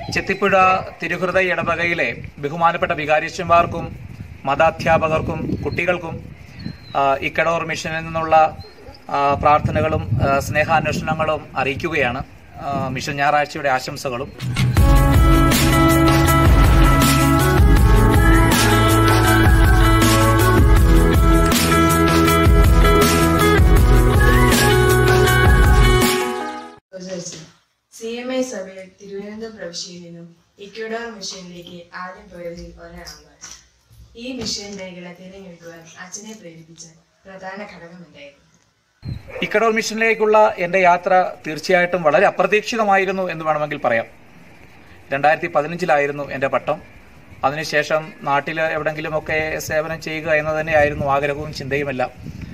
ചെത്തിപ്പുഴ തിരുഹൃദയ ഇടവകയിലെ ബഹുമാനപ്പെട്ട വികാരിച്ചന്മാർക്കും മതാധ്യാപകർക്കും കുട്ടികൾക്കും ആ, ഇക്കഡോർ മിഷനിൽ നിന്നുള്ള ആ, പ്രാർത്ഥനകളും ആ, സ്നേഹാന്വേഷണങ്ങളും അറിയിക്കുകയാണ് ആ, മിഷൻ ഞായറാഴ്ചയുടെ ആശംസകളും സി എം ഐ സഭയിൽ തിരുവനന്തപുരം പ്രവിശ്യയിൽ നിന്നും ഇക്വഡോർ മിഷനിലേക്ക് ആദ്യം പോയതിൽ ഒരാളാണ് ഈ മിഷൻ മേഖല തിരഞ്ഞെടുക്കുവാൻ അച്ഛനെ പ്രേരിപ്പിച്ച പ്രധാന ഘടകം എന്തായിരുന്നു ഇക്കഡോർ മിഷനിലേക്കുള്ള എന്റെ യാത്ര തീർച്ചയായിട്ടും വളരെ അപ്രതീക്ഷിതമായിരുന്നു എന്ന് വേണമെങ്കിൽ പറയാം രണ്ടായിരത്തി പതിനഞ്ചിലായിരുന്നു എന്റെ പട്ടം അതിനുശേഷം നാട്ടിൽ എവിടെങ്കിലുമൊക്കെ സേവനം ചെയ്യുക എന്ന് തന്നെയായിരുന്നു ആഗ്രഹവും ചിന്തയുമെല്ലാം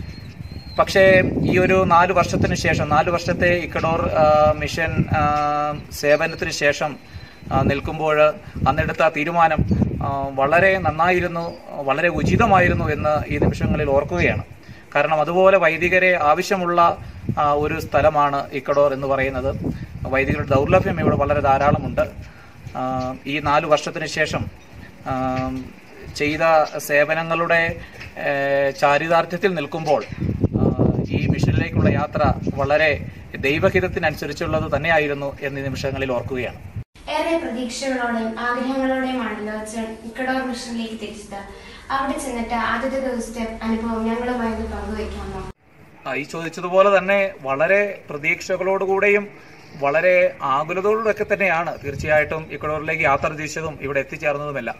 പക്ഷേ ഈ ഒരു നാല് വർഷത്തിന് ശേഷം നാല് വർഷത്തെ ഇക്കഡോർ ആ, മിഷൻ ആ, സേവനത്തിന് ശേഷം ആ, നിൽക്കുമ്പോൾ അന്നെടുത്ത തീരുമാനം ആ, വളരെ നന്നായിരുന്നു വളരെ ഉചിതമായിരുന്നു എന്ന് ഈ നിമിഷങ്ങളിൽ ഓർക്കുകയാണ് കാരണം അതുപോലെ വൈദികരെ ആവശ്യമുള്ള ആ, ഒരു സ്ഥലമാണ് ഇക്കഡോർ എന്ന് പറയുന്നത് വൈദികരുടെ ദൗർലഭ്യം ഇവിടെ വളരെ ധാരാളമുണ്ട് ആ, ഈ നാല് വർഷത്തിന് ശേഷം ആ, ചെയ്ത സേവനങ്ങളുടെ ഏ, ചാരിതാർത്ഥ്യത്തിൽ നിൽക്കുമ്പോൾ ആ, ഈ മിഷനിലേക്കുള്ള യാത്ര വളരെ ദൈവഹിതത്തിനനുസരിച്ചുള്ളത് തന്നെയായിരുന്നു എന്നീ നിമിഷങ്ങളിൽ ഓർക്കുകയാണ് ഏറെ പ്രതീക്ഷകളോടെയും ആഗ്രഹങ്ങളോടെയുമാണല്ലോ അച്ഛൻ ഇക്കഡോർ മിഷനിലേക്ക് തിരിച്ചത് അവിടെ ചെന്നിട്ട് ആദ്യത്തെ ദിവസത്തെ അനുഭവം ഞങ്ങളുമായി ഒന്ന് പങ്കുവയ്ക്കാമോ ആ, ഈ ചോദിച്ചതുപോലെ തന്നെ വളരെ പ്രതീക്ഷകളോടുകൂടെയും വളരെ ആകുലതയോടൊക്കെ തന്നെയാണ് തീർച്ചയായിട്ടും ഇക്കഡോറിലേക്ക് യാത്ര തിരിച്ചതും ഇവിടെ എത്തിച്ചേർന്നതുമെല്ലാം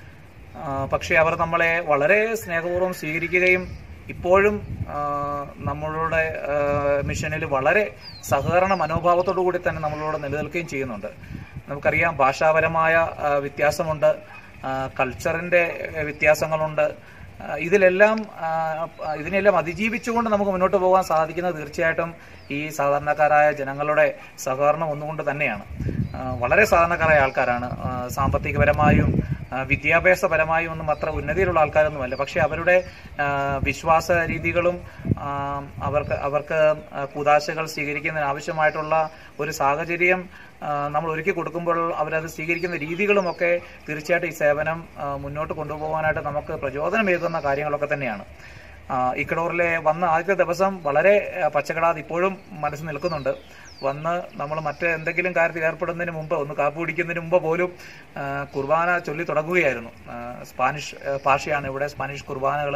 ആ, പക്ഷേ അവർ നമ്മളെ വളരെ സ്നേഹപൂർവ്വം സ്വീകരിക്കുകയും ഇപ്പോഴും ആ, നമ്മളുടെ ആ, മിഷനിൽ വളരെ സഹകരണ മനോഭാവത്തോടു കൂടി തന്നെ നമ്മളോട് നിലനിൽക്കുകയും ചെയ്യുന്നുണ്ട് നമുക്കറിയാം ഭാഷാപരമായ ആ, വ്യത്യാസമുണ്ട് ആ, കൾച്ചറിന്റെ ആ, വ്യത്യാസങ്ങളുണ്ട് ആ, ഇതിലെല്ലാം ആ, ഇതിനെല്ലാം അതിജീവിച്ചുകൊണ്ട് നമുക്ക് മുന്നോട്ട് പോകാൻ സാധിക്കുന്നത് തീർച്ചയായിട്ടും ഈ സാധാരണക്കാരായ ജനങ്ങളുടെ സഹകരണം ഒന്നുകൊണ്ട് തന്നെയാണ് ആ, വളരെ സാധാരണക്കാരായ ആൾക്കാരാണ് ആ, സാമ്പത്തികപരമായും ആ, വിദ്യാഭ്യാസപരമായും ഒന്നും അത്ര ഉന്നതിയിലുള്ള ആൾക്കാരൊന്നുമല്ല പക്ഷെ അവരുടെ ആ, വിശ്വാസ രീതികളും ആ, അവർക്ക് അവർക്ക് ആ, കൂതാശകൾ സ്വീകരിക്കുന്നതിന് ആവശ്യമായിട്ടുള്ള ഒരു സാഹചര്യം ആ, നമ്മൾ ഒരുക്കി കൊടുക്കുമ്പോൾ അവരത് സ്വീകരിക്കുന്ന രീതികളുമൊക്കെ തീർച്ചയായിട്ടും ഈ സേവനം ആ, മുന്നോട്ട് കൊണ്ടുപോകാനായിട്ട് നമുക്ക് പ്രചോദനമേകുന്ന കാര്യങ്ങളൊക്കെ തന്നെയാണ് ആ, ഇക്കഡോറിലെ വന്ന ആദ്യത്തെ ദിവസം വളരെ ആ, പച്ചക്കടാതെ ഇപ്പോഴും മനസ്സിൽ നിൽക്കുന്നുണ്ട് വന്ന് നമ്മൾ മറ്റ് എന്തെങ്കിലും കാര്യത്തിൽ ഏർപ്പെടുന്നതിന് മുമ്പ് ഒന്ന് കാപ്പി കുടിക്കുന്നതിന് മുമ്പ് പോലും ആ, കുർബാന ചൊല്ലി തുടങ്ങുകയായിരുന്നു ആ, സ്പാനിഷ് ആ, ഭാഷയാണ് ഇവിടെ സ്പാനിഷ് കുർബാനകൾ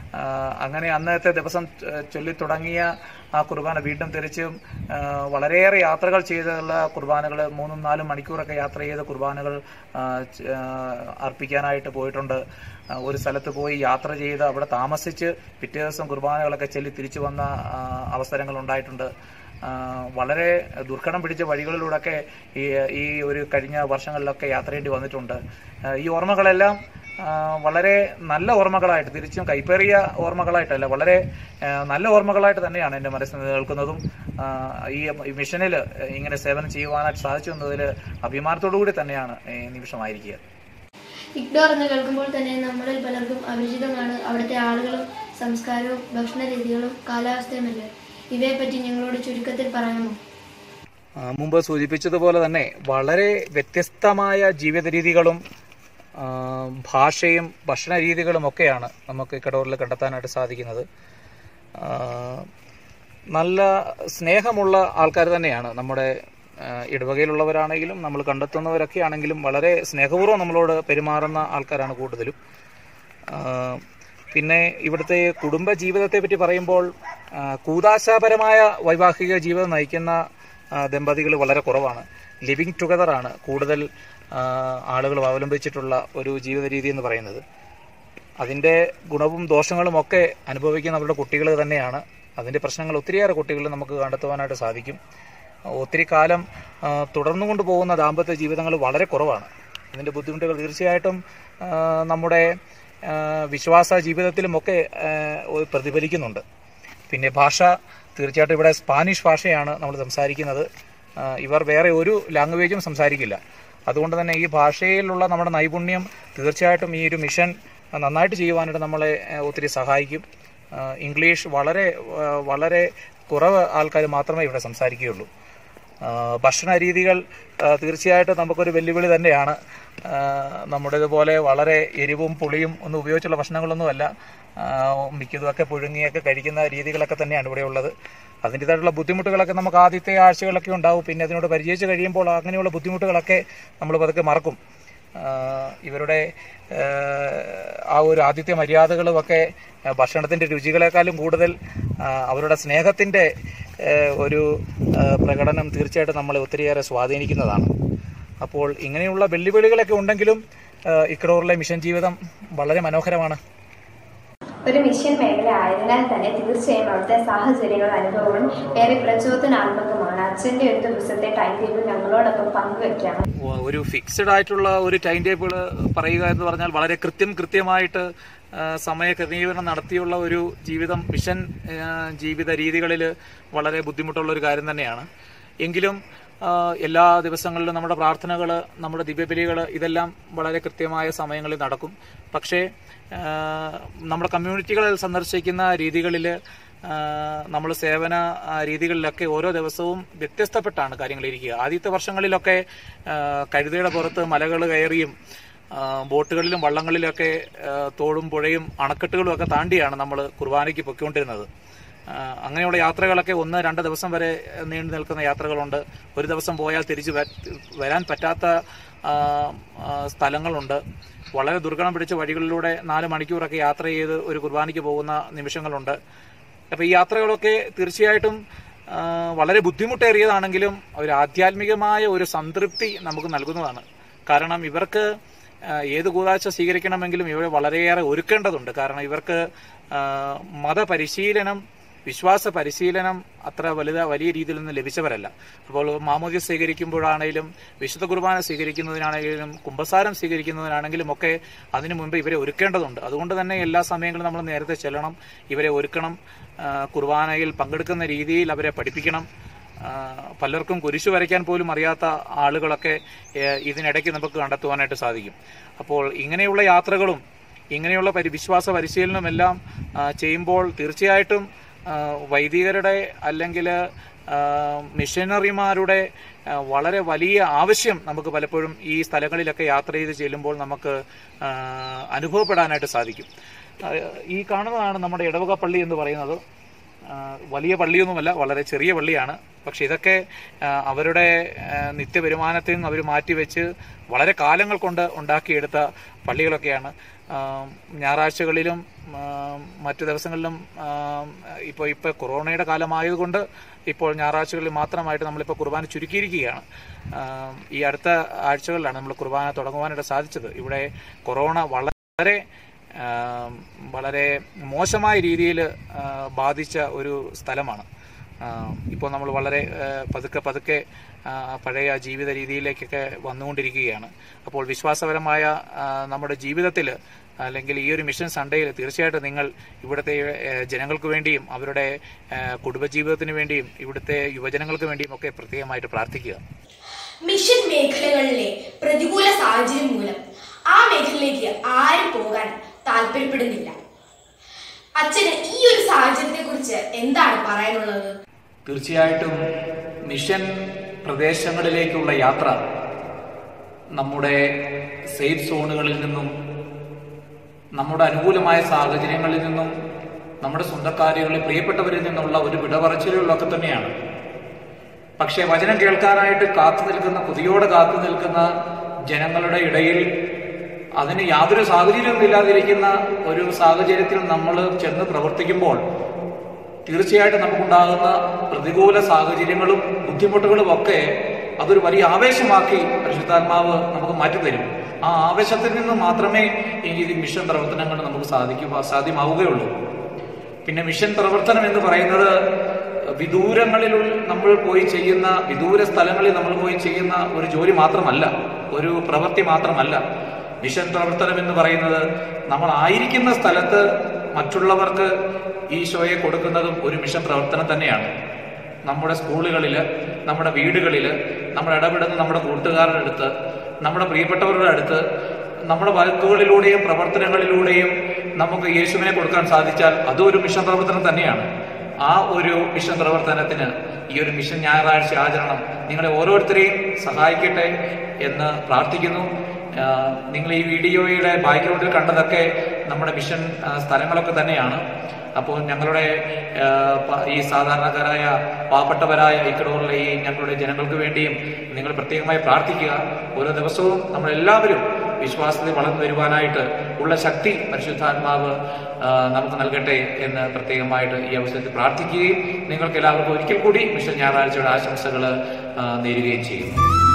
അങ്ങനെ അന്നത്തെ ദിവസം ചൊ- ചൊല്ലി തുടങ്ങിയ ആ കുർബാന വീണ്ടും തിരിച്ചും ആ, വളരെയേറെ യാത്രകൾ ചെയ്തുള്ള കുർബാനകൾ മൂന്നും നാലും മണിക്കൂറൊക്കെ യാത്ര ചെയ്ത കുർബാനകൾ ആ, ച- ആ, അർപ്പിക്കാനായിട്ട് പോയിട്ടുണ്ട് ആ, ഒരു സ്ഥലത്ത് പോയി യാത്ര ചെയ്ത് അവിടെ താമസിച്ച് പിറ്റേ ദിവസം കുർബാനകളൊക്കെ ചൊല്ലി തിരിച്ചു വന്ന ആ, അവസരങ്ങൾ ഉണ്ടായിട്ടുണ്ട് ആ, വളരെ ദുർഘടം പിടിച്ച വഴികളിലൂടെയൊക്കെ ഈ ഈ ഒരു കഴിഞ്ഞ വർഷങ്ങളിലൊക്കെ യാത്ര ചെയ്യേണ്ടി വന്നിട്ടുണ്ട് ആ, ഈ ഓർമ്മകളെല്ലാം ആ, വളരെ നല്ല ഓർമ്മകളായിട്ട് തിരിച്ചും കൈപ്പേറിയ ഓർമ്മകളായിട്ടല്ല വളരെ ആ, നല്ല ഓർമ്മകളായിട്ട് തന്നെയാണ് എൻ്റെ മനസ്സിൽ നിലനിൽക്കുന്നതും ആ, ഈ മിഷനിൽ ഇങ്ങനെ സേവനം ചെയ്യുവാനായിട്ട് സാധിച്ചു എന്നതിൽ അഭിമാനത്തോടു കൂടി തന്നെയാണ് ഈ നിമിഷമായിരിക്കുക ഇഗ്ഡോർ എന്ന് കേൾക്കുമ്പോൾ തന്നെ നമ്മളിൽ പലർക്കും അപരിചിതമാണ് അവിടുത്തെ ആളുകളും സംസ്കാരവും ഭക്ഷണ രീതികളും കാലാവസ്ഥയുമല്ലേ ഇവയെപ്പറ്റി ഞങ്ങളോട് ചുരുക്കത്തിൽ പറയാമോ ആ, മുമ്പ് സൂചിപ്പിച്ചതുപോലെ തന്നെ വളരെ വ്യത്യസ്തമായ ജീവിത രീതികളും ആ, ഭാഷയും ഭക്ഷണ രീതികളും ഒക്കെയാണ് നമുക്ക് കടൂറിൽ കണ്ടെത്താനായിട്ട് സാധിക്കുന്നത് ആ, നല്ല സ്നേഹമുള്ള ആൾക്കാർ തന്നെയാണ് നമ്മുടെ ആ, ഇടവകയിലുള്ളവരാണെങ്കിലും നമ്മൾ കണ്ടെത്തുന്നവരൊക്കെ ആണെങ്കിലും വളരെ സ്നേഹപൂർവ്വം നമ്മളോട് പെരുമാറുന്ന ആൾക്കാരാണ് കൂടുതലും ആ, പിന്നെ ഇവിടുത്തെ കുടുംബ ജീവിതത്തെ പറ്റി പറയുമ്പോൾ ആ, കൂതാശാപരമായ വൈവാഹിക ജീവിതം നയിക്കുന്ന ദമ്പതികൾ വളരെ കുറവാണ് ലിവിങ് ടുഗദർ ആണ് കൂടുതൽ ആ, ആളുകൾ അവലംബിച്ചിട്ടുള്ള ഒരു ജീവിത രീതി എന്ന് പറയുന്നത് അതിൻ്റെ ഗുണവും ദോഷങ്ങളും ഒക്കെ അനുഭവിക്കുന്ന അവരുടെ കുട്ടികൾ തന്നെയാണ് അതിൻ്റെ പ്രശ്നങ്ങൾ ഒത്തിരിയേറെ കുട്ടികൾ നമുക്ക് കണ്ടെത്തുവാനായിട്ട് സാധിക്കും ഒത്തിരി കാലം ആ, തുടർന്നു കൊണ്ടുപോകുന്ന ദാമ്പത്യ ജീവിതങ്ങൾ വളരെ കുറവാണ് അതിൻ്റെ ബുദ്ധിമുട്ടുകൾ തീർച്ചയായിട്ടും ആ, നമ്മുടെ ആ, വിശ്വാസ ജീവിതത്തിലുമൊക്കെ ആ, ഒരു പ്രതിഫലിക്കുന്നുണ്ട് പിന്നെ ഭാഷ തീർച്ചയായിട്ടും ഇവിടെ സ്പാനിഷ് ഭാഷയാണ് നമ്മൾ സംസാരിക്കുന്നത് ആ, ഇവർ വേറെ ഒരു ലാംഗ്വേജും സംസാരിക്കില്ല അതുകൊണ്ട് തന്നെ ഈ ഭാഷയിലുള്ള നമ്മുടെ നൈപുണ്യം തീർച്ചയായിട്ടും ഈ ഒരു മിഷൻ നന്നായിട്ട് ചെയ്യുവാനായിട്ട് നമ്മളെ ആ, ഒത്തിരി സഹായിക്കും ആ, ഇംഗ്ലീഷ് വളരെ ആ, വളരെ കുറവ് ആൾക്കാർ മാത്രമേ ഇവിടെ സംസാരിക്കുകയുള്ളൂ ആ, ഭക്ഷണ രീതികൾ ആ, തീർച്ചയായിട്ടും നമുക്കൊരു വെല്ലുവിളി തന്നെയാണ് ആ, നമ്മുടേതുപോലെ വളരെ എരിവും പുളിയും ഒന്നും ഉപയോഗിച്ചുള്ള ഭക്ഷണങ്ങളൊന്നുമല്ല ആ, മിക്കതുമൊക്കെ പുഴുങ്ങിയൊക്കെ കഴിക്കുന്ന രീതികളൊക്കെ തന്നെയാണ് ഇവിടെ ഉള്ളത് അതിൻ്റെതായിട്ടുള്ള ബുദ്ധിമുട്ടുകളൊക്കെ നമുക്ക് ആദ്യത്തെ ആഴ്ചകളൊക്കെ ഉണ്ടാവും പിന്നെ അതിനോട് പരിചയിച്ച് കഴിയുമ്പോൾ അങ്ങനെയുള്ള ബുദ്ധിമുട്ടുകളൊക്കെ നമ്മൾ പതുക്കെ മറക്കും ആ, ഇവരുടെ ആ, ആ ഒരു ആതിഥ്യ മര്യാദകളും ഒക്കെ ആ, ഭക്ഷണത്തിന്റെ രുചികളെക്കാളും കൂടുതൽ ആ, അവരുടെ സ്നേഹത്തിന്റെ ആ, ഒരു ആ, പ്രകടനം തീർച്ചയായിട്ടും നമ്മളെ ഒത്തിരിയേറെ സ്വാധീനിക്കുന്നതാണ് അപ്പോൾ ഇങ്ങനെയുള്ള വെല്ലുവിളികളൊക്കെ ഉണ്ടെങ്കിലും ആ, ഇക്കഡോറിലെ മിഷൻ ജീവിതം വളരെ മനോഹരമാണ് ഒരു മിഷൻ മേഖല ആയതിനാൽ തന്നെ തീർച്ചയായും അവിടുത്തെ സാഹചര്യങ്ങളും അനുഭവങ്ങളും ഏറെ പ്രചോദനാത്മകമാണ് അച്ഛന്റെ ഒരു ദിവസത്തെ ടൈം ടേബിൾ ഞങ്ങളോടൊപ്പം പങ്കുവെക്കാം ഒരു ഫിക്സഡ് ആയിട്ടുള്ള ഒരു ടൈം ടേബിൾ പറയുക എന്ന് പറഞ്ഞാൽ വളരെ കൃത്യം കൃത്യമായിട്ട് ആ, സമയ ക്രമീകരണം നടത്തിയുള്ള ഒരു ജീവിതം മിഷൻ ആ, ജീവിത രീതികളിൽ വളരെ ബുദ്ധിമുട്ടുള്ള ഒരു കാര്യം തന്നെയാണ് എങ്കിലും ആ, എല്ലാ ദിവസങ്ങളിലും നമ്മുടെ പ്രാർത്ഥനകൾ നമ്മുടെ ദിവ്യബലികൾ ഇതെല്ലാം വളരെ കൃത്യമായ സമയങ്ങളിൽ നടക്കും പക്ഷേ ആ, നമ്മുടെ കമ്മ്യൂണിറ്റികളിൽ സന്ദർശിക്കുന്ന രീതികളിൽ നമ്മൾ സേവന ആ, രീതികളിലൊക്കെ ഓരോ ദിവസവും വ്യത്യസ്തപ്പെട്ടാണ് കാര്യങ്ങൾ ഇരിക്കുക ആദ്യത്തെ വർഷങ്ങളിലൊക്കെ ആ, കഴുതയുടെ പുറത്ത് മലകൾ കയറിയും ആ, ബോട്ടുകളിലും വള്ളങ്ങളിലൊക്കെ ആ, തോടും പുഴയും അണക്കെട്ടുകളും ഒക്കെ താണ്ടിയാണ് നമ്മൾ കുർബാനയ്ക്ക് പൊയ്ക്കൊണ്ടിരുന്നത് ആ, അങ്ങനെയുള്ള യാത്രകളൊക്കെ ഒന്ന് രണ്ട് ദിവസം വരെ നീണ്ടു നിൽക്കുന്ന യാത്രകളുണ്ട് ഒരു ദിവസം പോയാൽ തിരിച്ചു വ- വരാൻ പറ്റാത്ത ആ, ആ, സ്ഥലങ്ങളുണ്ട് വളരെ ദുർഗണം പിടിച്ച വഴികളിലൂടെ നാല് മണിക്കൂറൊക്കെ യാത്ര ചെയ്ത് ഒരു കുർബാനയ്ക്ക് പോകുന്ന നിമിഷങ്ങളുണ്ട് അപ്പൊ ഈ യാത്രകളൊക്കെ തീർച്ചയായിട്ടും ആ, വളരെ ബുദ്ധിമുട്ടേറിയതാണെങ്കിലും ഒരു ആധ്യാത്മികമായ ഒരു സംതൃപ്തി നമുക്ക് നൽകുന്നതാണ് കാരണം ഇവർക്ക് ആ, ഏത് കൂതാശ സ്വീകരിക്കണമെങ്കിലും ഇവരെ വളരെയേറെ ഒരുക്കേണ്ടതുണ്ട് കാരണം ഇവർക്ക് ആ, മതപരിശീലനം വിശ്വാസ പരിശീലനം അത്ര വലുത വലിയ രീതിയിൽ നിന്ന് ലഭിച്ചവരല്ല അപ്പോൾ മാമോദ്യ സ്വീകരിക്കുമ്പോഴാണെങ്കിലും വിശുദ്ധ കുർബാന സ്വീകരിക്കുന്നതിനാണെങ്കിലും കുംഭസാരം സ്വീകരിക്കുന്നതിനാണെങ്കിലും ഒക്കെ അതിനു മുൻപ് ഇവരെ ഒരുക്കേണ്ടതുണ്ട് അതുകൊണ്ട് തന്നെ എല്ലാ സമയങ്ങളും നമ്മൾ നേരത്തെ ചെല്ലണം ഇവരെ ഒരുക്കണം ആ, കുർബാനയിൽ പങ്കെടുക്കുന്ന രീതിയിൽ അവരെ പഠിപ്പിക്കണം ആ, പലർക്കും കുരിശു വരയ്ക്കാൻ പോലും അറിയാത്ത ആളുകളൊക്കെ ഏ, ഇതിനിടയ്ക്ക് നമുക്ക് കണ്ടെത്തുവാനായിട്ട് സാധിക്കും അപ്പോൾ ഇങ്ങനെയുള്ള യാത്രകളും ഇങ്ങനെയുള്ള പരി വിശ്വാസ പരിശീലനം എല്ലാം ആ, ചെയ്യുമ്പോൾ തീർച്ചയായിട്ടും ആ, വൈദികരുടെ അല്ലെങ്കിൽ മിഷനറിമാരുടെ ആ, വളരെ വലിയ ആവശ്യം നമുക്ക് പലപ്പോഴും ഈ സ്ഥലങ്ങളിലൊക്കെ യാത്ര ചെയ്ത് ചെല്ലുമ്പോൾ നമുക്ക് ആ, അനുഭവപ്പെടാനായിട്ട് സാധിക്കും ആ, ഈ കാണുന്നതാണ് നമ്മുടെ ഇടവക പള്ളി എന്ന് പറയുന്നത് ആ, വലിയ പള്ളിയൊന്നുമല്ല വളരെ ചെറിയ പള്ളിയാണ് പക്ഷെ ഇതൊക്കെ ആ, അവരുടെ ആ, നിത്യവരുമാനത്തിൽ നിന്ന് അവർ മാറ്റിവെച്ച് വളരെ കാലങ്ങൾ കൊണ്ട് ഉണ്ടാക്കിയെടുത്ത പള്ളികളൊക്കെയാണ് ആ, ഞായറാഴ്ചകളിലും ആ, മറ്റു ദിവസങ്ങളിലും ഇപ്പോൾ ഇപ്പോൾ കൊറോണയുടെ കാലമായതുകൊണ്ട് ഇപ്പോൾ ഞായറാഴ്ചകളിൽ മാത്രമായിട്ട് നമ്മളിപ്പോൾ കുർബാന ചുരുക്കിയിരിക്കുകയാണ് ആ, ഈ അടുത്ത ആഴ്ചകളിലാണ് നമ്മൾ കുർബാന തുടങ്ങുവാനായിട്ട് സാധിച്ചത് ഇവിടെ കൊറോണ വളരെ ആ, വളരെ മോശമായ രീതിയിൽ ബാധിച്ച ഒരു സ്ഥലമാണ് ആ, ഇപ്പോൾ നമ്മൾ വളരെ ആ, പതുക്കെ പതുക്കെ ആ, പഴയ ജീവിത രീതിയിലേക്കൊക്കെ വന്നുകൊണ്ടിരിക്കുകയാണ് അപ്പോൾ വിശ്വാസപരമായ ആ, നമ്മുടെ ജീവിതത്തിൽ അല്ലെങ്കിൽ ഈ ഒരു മിഷൻ സൺഡേയിൽ തീർച്ചയായിട്ടും നിങ്ങൾ ഇവിടുത്തെ ആ, ജനങ്ങൾക്ക് വേണ്ടിയും അവരുടെ ആ, കുടുംബജീവിതത്തിന് വേണ്ടിയും ഇവിടുത്തെ യുവജനങ്ങൾക്ക് വേണ്ടിയും ഒക്കെ പ്രത്യേകമായിട്ട് പ്രാർത്ഥിക്കുക മിഷൻ മേഖലകളിലെ പ്രതികൂല സാഹചര്യം മൂലം ആ മേഖലയിലേക്ക് ആരും പോകാൻ താല്പര്യപ്പെടുന്നില്ല അച്ഛന് ഈ ഒരു സാഹചര്യത്തെ കുറിച്ച് എന്താണ് പറയാനുള്ളത് തീർച്ചയായിട്ടും മിഷൻ പ്രദേശങ്ങളിലേക്കുള്ള യാത്ര നമ്മുടെ സേഫ് സോണുകളിൽ നിന്നും നമ്മുടെ അനുകൂലമായ സാഹചര്യങ്ങളിൽ നിന്നും നമ്മുടെ സ്വന്തക്കാരുകളിൽ പ്രിയപ്പെട്ടവരിൽ നിന്നുള്ള ഒരു വിടപറച്ചിലുകളൊക്കെ തന്നെയാണ് പക്ഷേ വചനം കേൾക്കാനായിട്ട് കാത്തു നിൽക്കുന്ന കൊതിയോടെ കാത്തു നിൽക്കുന്ന ജനങ്ങളുടെ ഇടയിൽ അതിന് യാതൊരു സാഹചര്യവും ഇല്ലാതിരിക്കുന്ന ഒരു സാഹചര്യത്തിൽ നമ്മൾ ചെന്ന് പ്രവർത്തിക്കുമ്പോൾ തീർച്ചയായിട്ടും നമുക്കുണ്ടാകുന്ന പ്രതികൂല സാഹചര്യങ്ങളും ബുദ്ധിമുട്ടുകളും ഒക്കെ അതൊരു വലിയ ആവേശമാക്കി പരിശുദ്ധാത്മാവ് നമുക്ക് മാറ്റിത്തരും ആ ആവേശത്തിൽ നിന്ന് മാത്രമേ ഈ മിഷൻ പ്രവർത്തനങ്ങൾ നമുക്ക് സാധിക്കുക സാധ്യമാവുകയുള്ളൂ പിന്നെ മിഷൻ പ്രവർത്തനം എന്ന് പറയുന്നത് വിദൂരങ്ങളിൽ നമ്മൾ പോയി ചെയ്യുന്ന വിദൂര സ്ഥലങ്ങളിൽ നമ്മൾ പോയി ചെയ്യുന്ന ഒരു ജോലി മാത്രമല്ല ഒരു പ്രവൃത്തി മാത്രമല്ല മിഷൻ പ്രവർത്തനം എന്ന് പറയുന്നത് നമ്മൾ ആയിരിക്കുന്ന സ്ഥലത്ത് മറ്റുള്ളവർക്ക് ഈശോയെ കൊടുക്കുന്നതും ഒരു മിഷൻ പ്രവർത്തനം തന്നെയാണ് നമ്മുടെ സ്കൂളുകളിൽ നമ്മുടെ വീടുകളിൽ നമ്മൾ ഇടപെടുന്ന നമ്മുടെ കൂട്ടുകാരുടെ അടുത്ത് നമ്മുടെ പ്രിയപ്പെട്ടവരുടെ അടുത്ത് നമ്മുടെ വാക്കുകളിലൂടെയും പ്രവർത്തനങ്ങളിലൂടെയും നമുക്ക് യേശുവിനെ കൊടുക്കാൻ സാധിച്ചാൽ അതും ഒരു മിഷൻ പ്രവർത്തനം തന്നെയാണ് ആ ഒരു മിഷൻ പ്രവർത്തനത്തിന് ഈ ഒരു മിഷൻ ഞായറാഴ്ച ആചരണം നിങ്ങളെ ഓരോരുത്തരെയും സഹായിക്കട്ടെ എന്ന് പ്രാർത്ഥിക്കുന്നു ആ, നിങ്ങൾ ഈ വീഡിയോയുടെ ബാക്ക്ഗ്രൗണ്ടിൽ കണ്ടതൊക്കെ നമ്മുടെ മിഷൻ ആ, സ്ഥലങ്ങളൊക്കെ തന്നെയാണ് അപ്പോൾ ഞങ്ങളുടെ ആ, പ- ഈ സാധാരണക്കാരായ പാവപ്പെട്ടവരായ ഇക്കടൂറിലെ ഈ ഞങ്ങളുടെ ജനങ്ങൾക്ക് വേണ്ടിയും നിങ്ങൾ പ്രത്യേകമായി പ്രാർത്ഥിക്കുക ഓരോ ദിവസവും നമ്മളെല്ലാവരും വിശ്വാസത്തിൽ വളർന്നു വരുവാനായിട്ട് ഉള്ള ശക്തി പരിശുദ്ധാത്മാവ് ആ, നമുക്ക് നൽകട്ടെ എന്ന് പ്രത്യേകമായിട്ട് ഈ അവസരത്തിൽ പ്രാർത്ഥിക്കുകയും നിങ്ങൾക്ക് എല്ലാവർക്കും ഒരിക്കൽ കൂടി മിഷൻ ഞായറാഴ്ചയുടെ ആശംസകൾ നേരുകയും ചെയ്യുന്നു